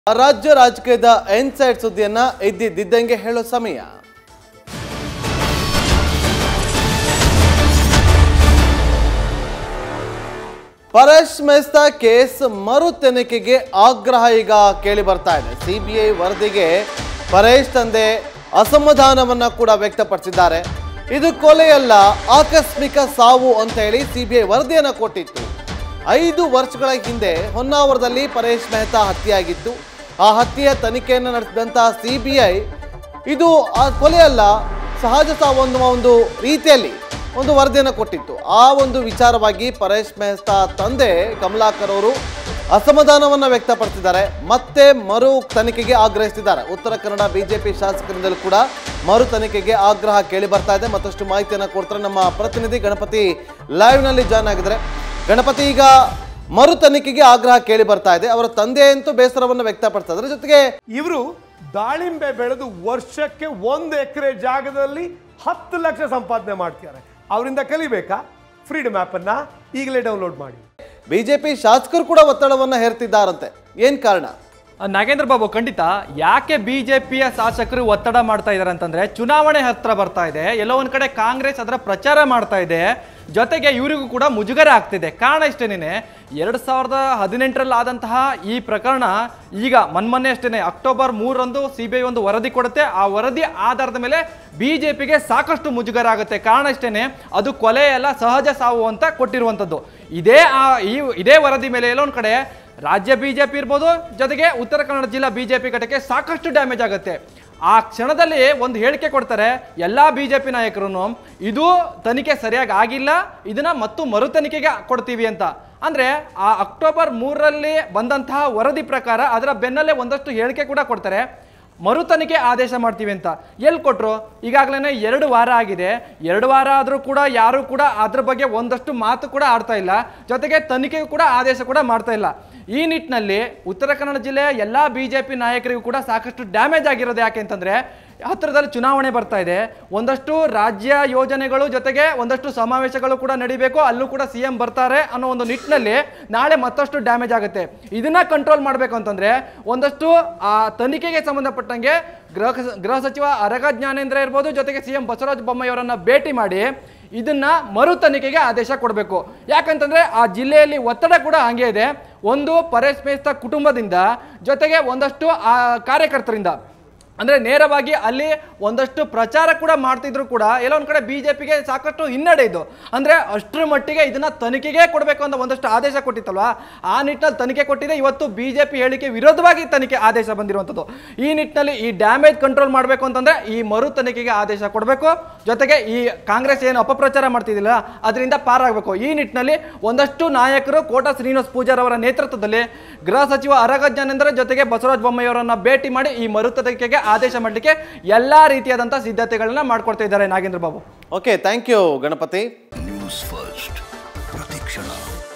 ರಾಜ್ಯ ರಾಜಕೀಯದ ಇನ್ಸೈಡ್ ಸುದ್ದಿಯನ್ನ ಇದ್ದಿದ್ದಂಗೆ ಹೇಳೋ ಸಮಯ ಪರೇಶ್ ಮೆಸ್ತಾ ಕೇಸ್ ಮರು ತನಿಖೆಗೆ ಆಗ್ರಹ ಈಗ ಕೇಳಿ ಬರ್ತಾ ಇದೆ ಸಿಬಿಐ ವರದಿಗೆ ಪರೇಶ್ ತಂದೆ ಅಸಮಾಧಾನವನ್ನ ಕೂಡ ವ್ಯಕ್ತಪಡಿಸಿದ್ದಾರೆ ಇದು ಕೊಲೆಯಲ್ಲ ಆಕಸ್ಮಿಕ ಸಾವು ಅಂತ ಹೇಳಿ ಸಿಬಿಐ ವರದಿಯನ್ನ ಕೊಟ್ಟಿತ್ತು ಐದು ವರ್ಷಗಳ ಹಿಂದೆ ಹೊನ್ನಾವರದಲ್ಲಿ ಪರೇಶ್ ಮೆಹ್ತಾ ಹತ್ಯೆಯಾಗಿತ್ತು ಆ ಹತ್ಯೆಯ ತನಿಖೆಯನ್ನು ನಡೆಸಿದಂತಹ ಸಿಬಿಐ ಇದು ಆ ಕೊಲೆಯಲ್ಲ ಸಹಜ ಸಾವು ಅನ್ನುವ ಒಂದು ರೀತಿಯಲ್ಲಿ ಒಂದು ವರದಿಯನ್ನು ಕೊಟ್ಟಿತ್ತು ಆ ಒಂದು ವಿಚಾರವಾಗಿ ಪರೇಶ್ ಮೆಹ್ತಾ ತಂದೆ ಕಮಲಾಕರ್ ಅವರು ಅಸಮಾಧಾನವನ್ನು ವ್ಯಕ್ತಪಡಿಸಿದ್ದಾರೆ ಮತ್ತೆ ಮರು ತನಿಖೆಗೆ ಆಗ್ರಹಿಸಿದ್ದಾರೆ ಉತ್ತರ ಕನ್ನಡ ಬಿಜೆಪಿ ಶಾಸಕರಿಂದಲೂ ಕೂಡ ಮರು ತನಿಖೆಗೆ ಆಗ್ರಹ ಕೇಳಿ ಬರ್ತಾ ಇದೆ ಮತ್ತಷ್ಟು ಮಾಹಿತಿಯನ್ನು ಕೊಡ್ತಾರೆ ನಮ್ಮ ಪ್ರತಿನಿಧಿ ಗಣಪತಿ ಲೈವ್ ನಲ್ಲಿ ಜಾಯ್ನ್ ಆಗಿದ್ದಾರೆ ಗಣಪತಿ ಈಗ ಮರು ತನಿಖೆಗೆ ಆಗ್ರಹ ಕೇಳಿ ಬರ್ತಾ ಇದೆ ಅವರ ತಂದೆ ಅಂತೂ ಬೇಸರವನ್ನು ವ್ಯಕ್ತಪಡಿಸ್ತಾ ಇದ್ದಾರೆ ಜೊತೆಗೆ ಇವರು ದಾಳಿಂಬೆ ಬೆಳೆದು ವರ್ಷಕ್ಕೆ ಒಂದು ಎಕರೆ ಜಾಗದಲ್ಲಿ ಹತ್ತು ಲಕ್ಷ ಸಂಪಾದನೆ ಮಾಡ್ತಿದ್ದಾರೆ ಅವರಿಂದ ಕಲಿಬೇಕಾ ಫ್ರೀಡಮ್ ಅನ್ನ ಈಗಲೇ ಡೌನ್ಲೋಡ್ ಮಾಡಿ ಬಿಜೆಪಿ ಶಾಸಕರು ಕೂಡ ಒತ್ತಡವನ್ನು ಹೇರ್ತಿದ್ದಾರಂತೆ ಏನ್ ಕಾರಣ ನಾಗೇಂದ್ರ ಬಾಬು ಖಂಡಿತ ಯಾಕೆ ಬಿಜೆಪಿಯ ಶಾಸಕರು ಒತ್ತಡ ಮಾಡ್ತಾ ಇದ್ದಾರೆ ಅಂತಂದ್ರೆ ಚುನಾವಣೆ ಹತ್ರ ಬರ್ತಾ ಇದೆ ಎಲ್ಲೋ ಒಂದ್ ಕಡೆ ಕಾಂಗ್ರೆಸ್ ಅದರ ಪ್ರಚಾರ ಮಾಡ್ತಾ ಇದೆ ಜೊತೆಗೆ ಇವರಿಗೂ ಕೂಡ ಮುಜುಗರ ಆಗ್ತಿದೆ ಕಾರಣ ಇಷ್ಟೇನೆ ಎರಡ್ ಸಾವಿರದ ಹದಿನೆಂಟರಲ್ಲಿ ಆದಂತಹ ಈ ಪ್ರಕರಣ ಈಗ ಮನ್ಮೊನ್ನೆ ಅಷ್ಟೇನೆ ಅಕ್ಟೋಬರ್ ಮೂರರಂದು ಸಿ ಬಿ ಐ ಒಂದು ವರದಿ ಕೊಡುತ್ತೆ ಆ ವರದಿ ಆಧಾರದ ಮೇಲೆ ಬಿಜೆಪಿಗೆ ಸಾಕಷ್ಟು ಮುಜುಗರ ಆಗುತ್ತೆ ಕಾರಣ ಇಷ್ಟೇನೆ ಅದು ಕೊಲೆ ಅಲ್ಲ ಸಹಜ ಸಾವು ಅಂತ ಕೊಟ್ಟಿರುವಂಥದ್ದು ಇದೇ ಆ ಈ ಇದೇ ವರದಿ ಮೇಲೆ ಎಲ್ಲೋ ಒಂದ್ ಕಡೆ ರಾಜ್ಯ ಬಿಜೆಪಿ ಇರ್ಬೋದು ಜೊತೆಗೆ ಉತ್ತರ ಕನ್ನಡ ಜಿಲ್ಲಾ ಬಿಜೆಪಿ ಘಟಕ್ಕೆ ಸಾಕಷ್ಟು ಡ್ಯಾಮೇಜ್ ಆಗುತ್ತೆ ಆ ಕ್ಷಣದಲ್ಲಿ ಒಂದು ಹೇಳಿಕೆ ಕೊಡ್ತಾರೆ ಎಲ್ಲಾ ಬಿಜೆಪಿ ನಾಯಕರು ಇದು ತನಿಖೆ ಸರಿಯಾಗಿ ಆಗಿಲ್ಲ ಇದನ್ನ ಮತ್ತು ಮರು ತನಿಖೆಗೆ ಕೊಡ್ತೀವಿ ಅಂತ ಅಂದ್ರೆ ಆ ಅಕ್ಟೋಬರ್ ಮೂರರಲ್ಲಿ ಬಂದಂತಹ ವರದಿ ಪ್ರಕಾರ ಅದರ ಬೆನ್ನಲ್ಲೇ ಒಂದಷ್ಟು ಹೇಳಿಕೆ ಕೂಡ ಕೊಡ್ತಾರೆ ಮರು ತನಿಖೆ ಆದೇಶ ಮಾಡ್ತೀವಿ ಅಂತ ಎಲ್ಲಿ ಕೊಟ್ಟರು ಈಗಾಗಲೇ ಎರಡು ವಾರ ಆಗಿದೆ ಎರಡು ವಾರ ಆದರೂ ಕೂಡ ಯಾರು ಕೂಡ ಅದ್ರ ಬಗ್ಗೆ ಒಂದಷ್ಟು ಮಾತು ಕೂಡ ಆಡ್ತಾ ಇಲ್ಲ ಜೊತೆಗೆ ತನಿಖೆಗೂ ಕೂಡ ಆದೇಶ ಕೂಡ ಮಾಡ್ತಾ ಇಲ್ಲ ಈ ನಿಟ್ಟಿನಲ್ಲಿ ಉತ್ತರ ಕನ್ನಡ ಜಿಲ್ಲೆಯ ಎಲ್ಲ ಬಿ ಜೆ ಪಿ ನಾಯಕರಿಗೂ ಕೂಡ ಸಾಕಷ್ಟು ಡ್ಯಾಮೇಜ್ ಆಗಿರೋದು ಯಾಕೆ ಅಂತಂದ್ರೆ ಹತ್ತಿರದಲ್ಲಿ ಚುನಾವಣೆ ಬರ್ತಾ ಇದೆ ಒಂದಷ್ಟು ರಾಜ್ಯ ಯೋಜನೆಗಳು ಜೊತೆಗೆ ಒಂದಷ್ಟು ಸಮಾವೇಶಗಳು ಕೂಡ ನಡಿಬೇಕು ಅಲ್ಲೂ ಕೂಡ ಸಿ ಎಂ ಬರ್ತಾರೆ ಅನ್ನೋ ಒಂದು ನಿಟ್ಟಿನಲ್ಲಿ ನಾಳೆ ಮತ್ತಷ್ಟು ಡ್ಯಾಮೇಜ್ ಆಗುತ್ತೆ ಇದನ್ನ ಕಂಟ್ರೋಲ್ ಮಾಡಬೇಕು ಅಂತಂದ್ರೆ ಒಂದಷ್ಟು ಆ ತನಿಖೆಗೆ ಸಂಬಂಧಪಟ್ಟಂಗೆ ಗೃಹ ಗೃಹ ಸಚಿವ ಅರಗ ಜ್ಞಾನೇಂದ್ರ ಇರ್ಬೋದು ಜೊತೆಗೆ ಸಿ ಎಂ ಬಸವರಾಜ ಬೊಮ್ಮಾಯಿ ಅವರನ್ನ ಭೇಟಿ ಮಾಡಿ ಇದನ್ನ ಮರು ತನಿಖೆಗೆ ಆದೇಶ ಕೊಡಬೇಕು ಯಾಕಂತಂದ್ರೆ ಆ ಜಿಲ್ಲೆಯಲ್ಲಿ ಒತ್ತಡ ಕೂಡ ಹಂಗೆ ಇದೆ ಒಂದು ಪರೇಶ್ ಮೇಸ್ತಾ ಕುಟುಂಬದಿಂದ ಜೊತೆಗೆ ಒಂದಷ್ಟು ಆ ಕಾರ್ಯಕರ್ತರಿಂದ ಅಂದ್ರೆ ನೇರವಾಗಿ ಅಲ್ಲಿ ಒಂದಷ್ಟು ಪ್ರಚಾರ ಕೂಡ ಮಾಡ್ತಿದ್ರು ಕೂಡ ಎಲ್ಲೋ ಒಂದ್ ಕಡೆ ಬಿಜೆಪಿಗೆ ಸಾಕಷ್ಟು ಹಿನ್ನಡೆ ಇದ್ದು ಅಂದ್ರೆ ಅಷ್ಟರ ಮಟ್ಟಿಗೆ ಇದನ್ನ ತನಿಖೆಗೆ ಕೊಡಬೇಕು ಅಂತ ಒಂದಷ್ಟು ಆದೇಶ ಕೊಟ್ಟಿತ್ತಲ್ವಾ ಆ ನಿಟ್ಟಿನಲ್ಲಿ ತನಿಖೆ ಕೊಟ್ಟಿದೆ ಇವತ್ತು ಬಿಜೆಪಿ ಹೇಳಿಕೆ ವಿರೋಧವಾಗಿ ತನಿಖೆ ಆದೇಶ ಬಂದಿರುವಂಥದ್ದು ಈ ನಿಟ್ಟಿನಲ್ಲಿ ಈ ಡ್ಯಾಮೇಜ್ ಕಂಟ್ರೋಲ್ ಮಾಡಬೇಕು ಅಂತಂದ್ರೆ ಈ ಮರು ತನಿಖೆಗೆ ಆದೇಶ ಕೊಡಬೇಕು ಜೊತೆಗೆ ಈ ಕಾಂಗ್ರೆಸ್ ಏನು ಅಪಪ್ರಚಾರ ಮಾಡ್ತಿದ್ದಿಲ್ಲ ಅದರಿಂದ ಪಾರಾಗಬೇಕು ಈ ನಿಟ್ಟಿನಲ್ಲಿ ಒಂದಷ್ಟು ನಾಯಕರು ಕೋಟಾ ಶ್ರೀನಿವಾಸ್ ಪೂಜಾರ್ ಅವರ ನೇತೃತ್ವದಲ್ಲಿ ಗೃಹ ಸಚಿವ ಅರಗ ಜ್ಞಾನೇಂದ್ರ ಜೊತೆಗೆ ಬಸವರಾಜ ಬೊಮ್ಮಾಯಿ ಅವರನ್ನ ಭೇಟಿ ಮಾಡಿ ಈ ಮರು ತನಿಖೆಗೆ ಆದೇಶ ಮಾಡಲಿಕ್ಕೆ ಎಲ್ಲಾ ರೀತಿಯಾದಂತಹ ಸಿದ್ಧತೆಗಳನ್ನ ಮಾಡ್ಕೊಡ್ತಾ ಇದ್ದಾರೆ Nagendra Babu okay thank you Ganapathi News First ಪ್ರತಿಕ್ಷಣ